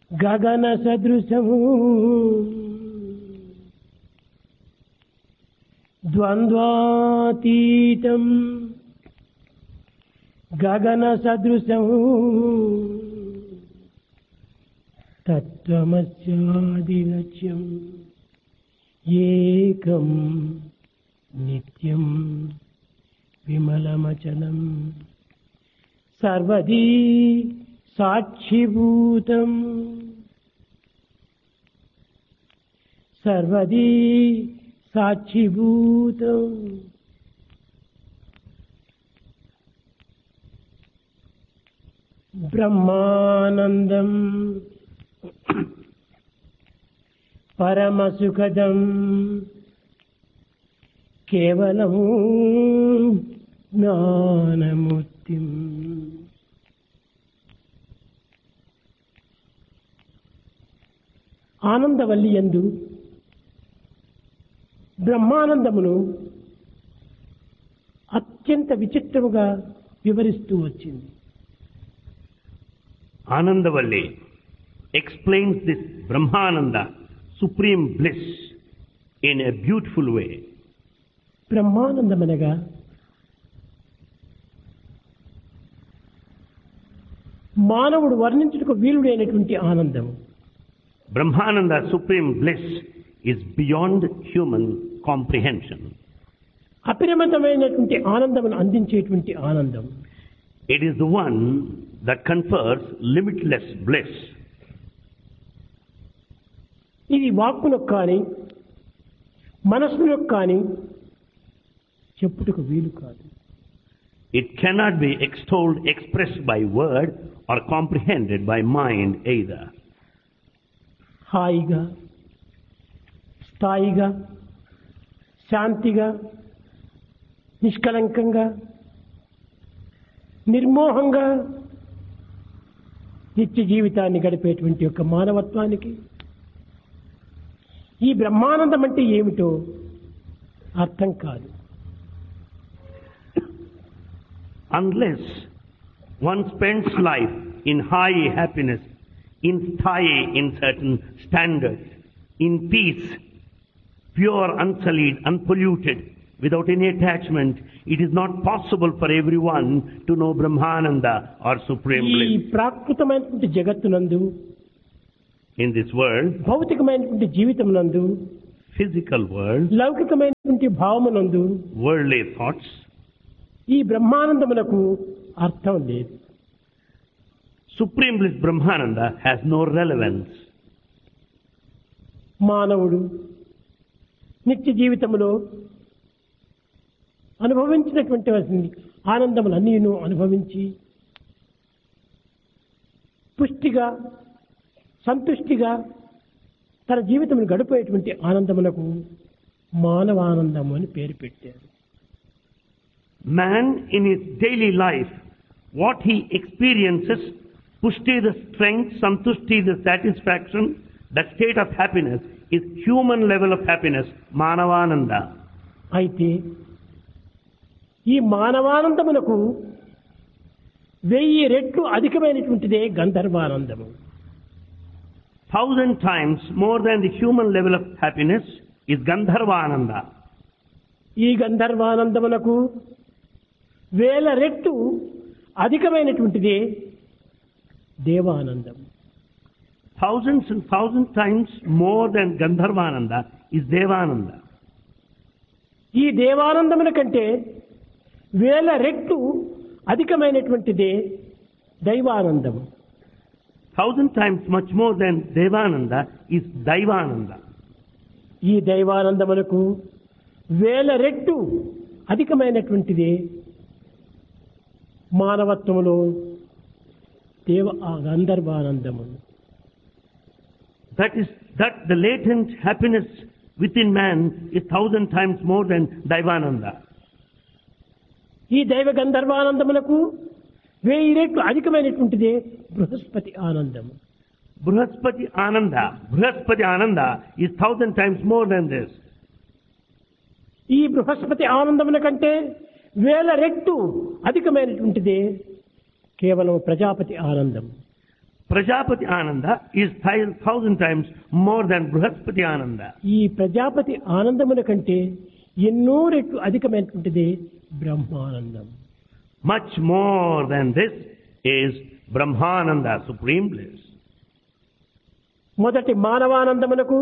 గగన సదృశము ద్వంద్వాతీతం గగన సదృశము తత్వమస్యాదిలక్ష్యం ఏకం నిత్యం విమలమచలం సర్వదీ సాక్షిభూతం సర్వదీ సాక్షిభూతం బ్రహ్మానందం పరమసుఖదం కేవలము జ్ఞానమూర్తిం ఆనందవల్లి యందు బ్రహ్మానందమును అత్యంత విచిత్రముగా వివరిస్తూ వచ్చింది Anandavalli explains this Brahmananda, supreme bliss, in a beautiful way. బ్రహ్మానందమనగా మానవుడు వర్ణించుటకు వీలుడైనటువంటి ఆనందము Brahmananda, supreme bliss, is beyond human comprehension. అపరిమితమైనటువంటి ఆనందమును అందించేటువంటి ఆనందం It is the one that confers limitless bliss. ఇది వాక్కునకు కానీ మనస్సునకు కానీ చెప్పుటకు వీలు కాదు It cannot be extolled, expressed by word, or comprehended by mind either. హాయిగా స్థాయిగా శాంతిగా నిష్కలంకంగా నిర్మోహంగా నిత్య జీవితాన్ని గడిపేటువంటి యొక్క మానవత్వానికి ఈ బ్రహ్మానందం అంటే ఏమిటో అర్థం కాదు Unless one spends life in high happiness, in style, in certain standards, in peace, pure, unsullied, unpolluted, without any attachment, it is not possible for everyone to know Brahmananda or Supreme ఈ Bliss. ప్రాకృతమైనటువంటి జగత్తునందు In this world, భౌతికమైనటువంటి జీవితమునందు physical world, లౌకికమైనటువంటి భావమునందు worldly thoughts, ఈ బ్రహ్మానందమునకు అర్థం లేదు Supreme Bliss Brahmananda has no relevance. మానవుడు నిత్య జీవితంలో అనుభవించినటువంటి ఆనందములన్నీను అనుభవించి పుష్టిగా సంతుష్టిగా తన జీవితమును గడిపేటువంటి ఆనందమునకు మానవానందము అని పేరు పెట్టారు Man in his daily life, what he experiences, pushti the strength, santushti the satisfaction, that state of happiness is human level of happiness, manavananda. అయితే ఈ మానవానందమునకు వెయ్యి రెట్లు అధికమైనటువంటిదే గంధర్వానందము Thousand times more than the human level of happiness is Gandharvananda. ఈ గంధర్వానందమునకు వేల రెట్లు అధికమైనటువంటిదే Devanandam Thousands and thousand times more than Gandharvananda is Devananda. ఈ దేవానందముల కంటే వేల రెట్లు అధికమైనటువంటిదే దైవానందము Thousand times much more than Devananda is Daivananda. ఈ దైవానందములకు వేల రెట్లు అధికమైనటువంటిదే మానవత్వములో దేవ ఆ గంధర్వానందము That is that the latent happiness within man is thousand times more than Daivananda. ఈ దైవ గంధర్వానందములకు వెయ్యి రెట్లు అధికమైనటువంటిదే బృహస్పతి ఆనందము Bruhaspati Ananda, Bruhaspati Ananda is thousand times more than this. ఈ బృహస్పతి ఆనందముల కంటే వేల రెట్లు అధికమైనటువంటిదే కేవలం ప్రజాపతి ఆనందం Prajapati Ananda is thou- thousand times more than Brihaspati Ananda. ఈ ప్రజాపతి ఆనందముల కంటే ఎన్నో రెట్లు అధికమైనటువంటిది Brahmanandam Much more than this is Brahmananda, supreme bliss. మొదటి మానవానందమునకు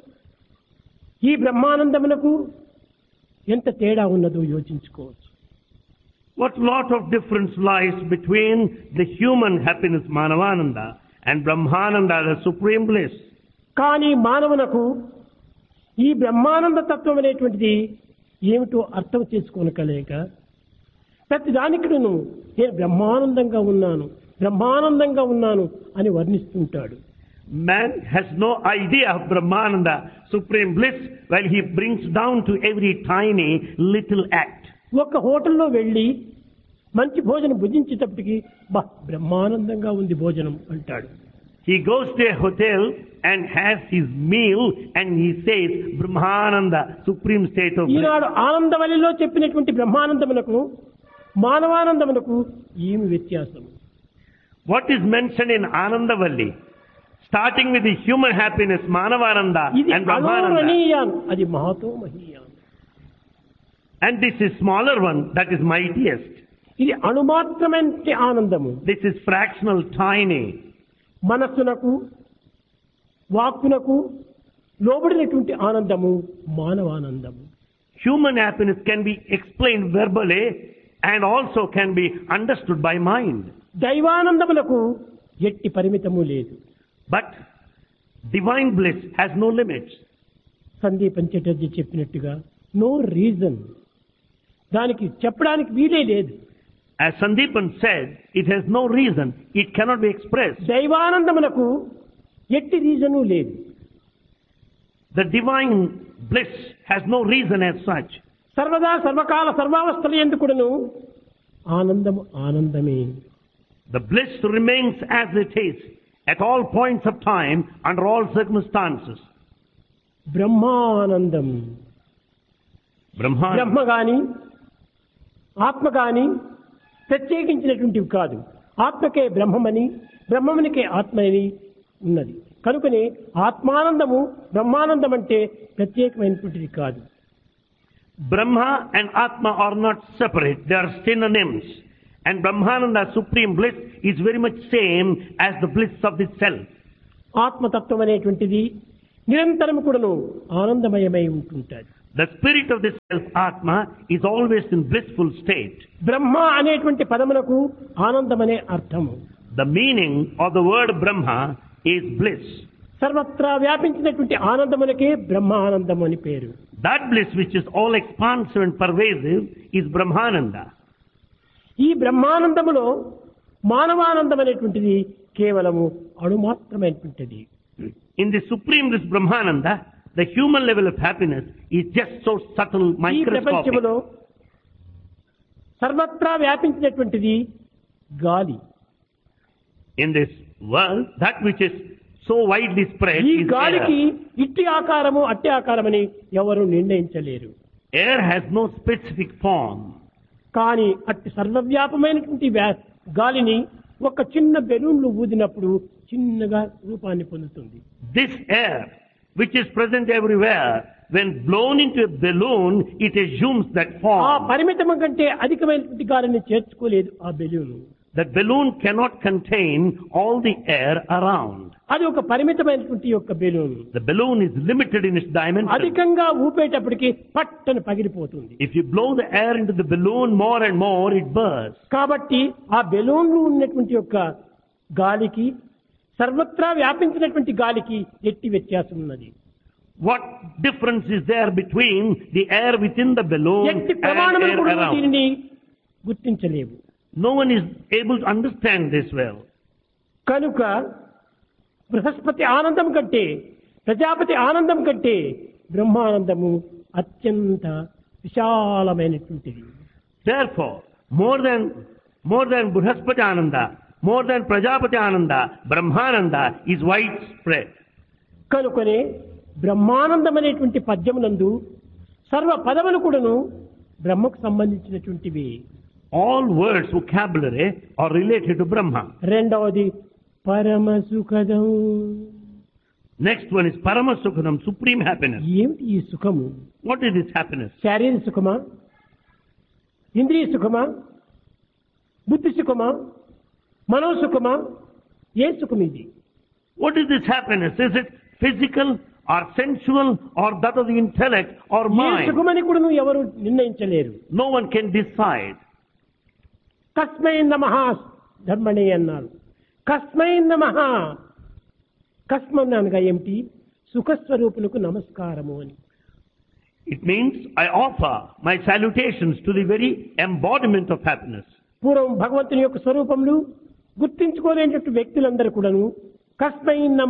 ఈ బ్రహ్మానందమునకు ఎంత తేడా ఉన్నదో యోచించుకోవచ్చు What lot of difference lies between the human happiness Manavananda and Brahmananda, the supreme bliss. కానీ మానవునకు ఈ బ్రహ్మానంద తత్వం అనేటువంటిది ఏమిటో అర్థం చేసుకోనకలేక ప్రతి దానికి నేను బ్రహ్మానందంగా ఉన్నాను బ్రహ్మానందంగా ఉన్నాను అని వర్ణిస్తుంటాడు Man has no idea of Brahmananda, supreme bliss, while he brings down to every tiny little act. ఒక హోటల్లో వెళ్ళి మంచి భోజనం భుజించేటప్పటికి బా బ్రహ్మానందంగా ఉంది భోజనం అంటాడు He goes to a hotel and has his meal and he says, Brahmananda, supreme state of bliss. ఈనాడు ఆనందవల్లిలో చెప్పినటువంటి బ్రహ్మానందమునకు మానవానందమునకు ఏమి వ్యత్యాసం What is mentioned in Anandavalli, starting with the human happiness, Manavananda ఇది and Brahmananda, అణోరణీయాన్ అది మహతో మహీయాన్ and this is smaller one that is mightiest. ఇది అణుమాత్రమైన ఆనందము This is fractional, tiny. మనస్సునకు వాక్కునకు లోబడినటువంటి ఆనందము మానవానందము Human happiness can be explained verbally and also can be understood by mind. దైవానందములకు ఎట్టి పరిమితము లేదు But divine bliss has no limits. సందీపం Chatterjee చెప్పినట్టుగా no reason దానికి చెప్పడానికి వీలే లేదు As Sandeepan said, it has no reason. It cannot be expressed. దైవానందమునకు ఎట్టి reason లేదు The divine bliss has no reason as such. సర్వదా సర్వకాల సర్వావస్థలు ఎందుకుడను ఆనందము ఆనందమే The bliss remains as it is at all points of time under all circumstances. Brahmanandam Brahman, బ్రహ్మ గాని ఆత్మ గాని ప్రత్యేకించినటువంటివి కాదు ఆత్మకే బ్రహ్మమని బ్రహ్మమునికే ఆత్మని ఉన్నది కనుకనే ఆత్మానందము బ్రహ్మానందం అంటే ప్రత్యేకమైనటువంటిది కాదు Brahma and Atma are not separate. They are synonyms. And Brahmananda, supreme bliss, is very much same as the bliss of the self. ఆత్మతత్వం అనేటువంటిది నిరంతరం కూడాను ఆనందమయమై ఉంటుంటుంది The spirit of the self, Atma, is always in blissful state. బ్రహ్మ అనేటువంటి పదమునకు ఆనందమనే అర్థము The meaning of the word Brahma is bliss. సర్వత్రా వ్యాపించినటువంటి ఆనందమునకే బ్రహ్మ ఆనందం అని పేరు That bliss which is all expansive and pervasive is Brahmananda. ఈ బ్రహ్మానందములో మానవానందం అనేటువంటిది కేవలము అణుమాత్రమైనటువంటిది In the supreme bliss Brahmananda, the human level of happiness is just so subtle, ఈ microscopic. ప్రపంచములో సర్వత్రా వ్యాపించినటువంటిది గాలి In this world, that which is so widely spread ఈ is గాలికి air. ఇట్టి ఆకారము అట్టి ఆకారమని ఎవరు నిర్ణయించలేరు Air has no specific form. కానీ అట్టి సర్వవ్యాపమైనటువంటి వ్యా- గాలిని ఒక చిన్న బెలూన్లు ఊదినప్పుడు చిన్నగా రూపాన్ని పొందుతుంది This air, which is present everywhere, when blown into a balloon, it assumes that ఆ form. పరిమితం కంటే అధికమైనటువంటి గాలిని చేర్చుకోలేదు ఆ balloon That balloon cannot contain all the air around. అది ఒక పరిమితమైనటువంటి యొక్క balloon The balloon is limited in its dimension. అధికంగా ఊపేటప్పటికి పట్టని పగిలిపోతుంది If you blow the air into the balloon more and more, it bursts. కాబట్టి ఆ బెలూన్లు ఉన్నటువంటి యొక్క గాలికి సర్వత్రా వ్యాపించినటువంటి గాలికి ఎట్టి వ్యత్యాసం ఉన్నది What difference is there between the air within the balloon ఎట్టి and ప్రమాణములు air కూడా around? దీనిని గుర్తించలేవు No one is able to understand this well. కనుక బృహస్పతి ఆనందం కంటే ప్రజాపతి ఆనందం కంటే బ్రహ్మానందము అత్యంత విశాలమైనటువంటిది Therefore, more than more than Brihaspati Ananda, more than Prajapati Ananda, Brahmananda is widespread. కనుకనే బ్రహ్మానందం అనేటువంటి పద్యమునందు సర్వ పదములు కూడాను బ్రహ్మకు సంబంధించినటువంటివి All words, vocabulary are related to Brahma. రెండవది పరమ సుఖదం Next one is Paramasukhanam, supreme happiness. ఏమిటి ఈ సుఖము What is this happiness? శారీరక సుఖమా ఇంద్రియ సుఖమా బుద్ధి సుఖమా మనో సుఖమా ఏ సుఖం ఇది What is this happiness? Is it physical or sensual or that of the intellect or A mind? సుఖమని కూడా నువ్వు ఎవరు నిర్ణయించలేరు No one can decide. కస్మై నమ ధర్మణి అన్నారు కస్మై నమ కస్మన్ అనగా ఏమిటి సుఖస్వరూపులకు నమస్కారము అని It means I offer my salutations to the very embodiment of happiness. పూర్వం భగవంతుని యొక్క స్వరూపములు గుర్తించుకోలేనటువంటి వ్యక్తులందరూ కూడాను కస్మై నమ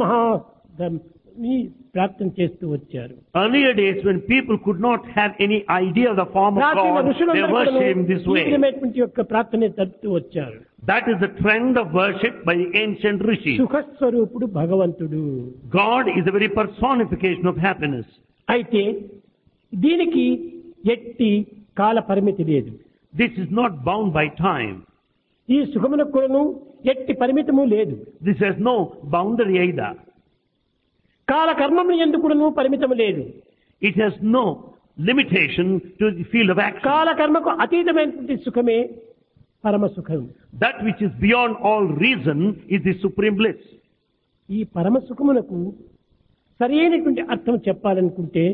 ప్రార్థన చేస్తూ వచ్చారు Earlier days when people could not have any idea of the form of ప్రాచీన God, they ఋషులందరూ worship కూడాను Him this ఈ way. విధమైనటువంటి యొక్క ప్రార్థన జరుపుతూ వచ్చారు That is the trend of worship by the ancient rishis. సుఖస్వరూపుడు భగవంతుడు God is the very personification of happiness. అయితే దీనికి ఎట్టి కాల పరిమితి లేదు This is not bound by time. ఈ సుఖమునకు కూడాను ఎట్టి పరిమితము లేదు This has no boundary either. కాల కర్మములు ఎందుకును పరిమితము లేదు It has no limitation to the field of action. కాల కర్మకు అతీతమైనటువంటి సుఖమే పరమ సుఖం That which is beyond all reason is the supreme bliss. ఈ పరమ సుఖమునకు సరైనటువంటి అర్థం చెప్పాలనుకుంటే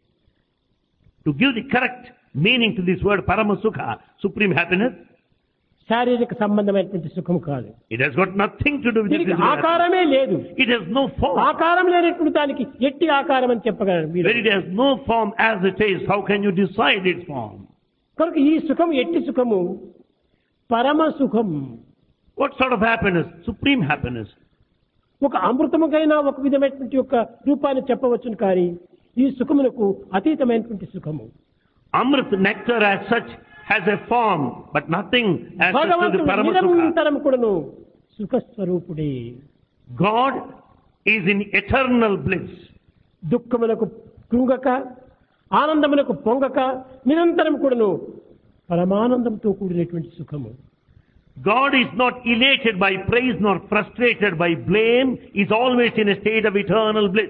To give the correct meaning to this word paramasukha, supreme happiness, శారీరక సంబంధమైనటువంటి సుఖం కాదు it has got nothing to do with the దీనికి physical happiness. ఆకారమే లేదు It has no form. ఆకారం లేనటువంటి దానికి ఎట్టి ఆకారం అని చెప్పగలరు మీరు When it has no form as it is, how can you decide its form? కనుక ఈ సుఖం ఎట్టి సుఖము పరమ సుఖం What sort of happiness? Supreme happiness. ఒక అమృతముకైనా ఒక విధమైనటువంటి యొక్క రూపాన్ని చెప్పవచ్చును కానీ ఈ సుఖమునకు అతీతమైనటువంటి సుఖము Amrit nectar as such has a form, but nothing as such to the భగవంతుడు Paramasukha. నిరంతరం కూడాను సుఖస్వరూపుడే God is in eternal bliss. దుఃఖములకు కృంగక ఆనందములకు పొంగక నిరంతరం కూడాను పరమానందంతో కూడినటువంటి సుఖము God is not elated by praise nor frustrated by blame, is always in a state of eternal bliss.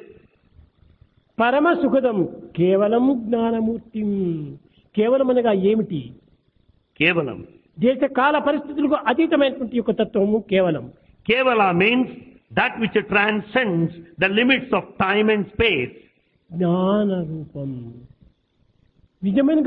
పరమ సుఖదం కేవలం జ్ఞానమూర్తి కేవలం అనగా ఏమిటి Kevalam. దేశ కాల పరిస్థితులకు అతీతమైనటువంటి యొక్క తత్వము కేవలం Kevala means that which transcends the limits of time and space. జ్ఞాన రూపం నిజమైన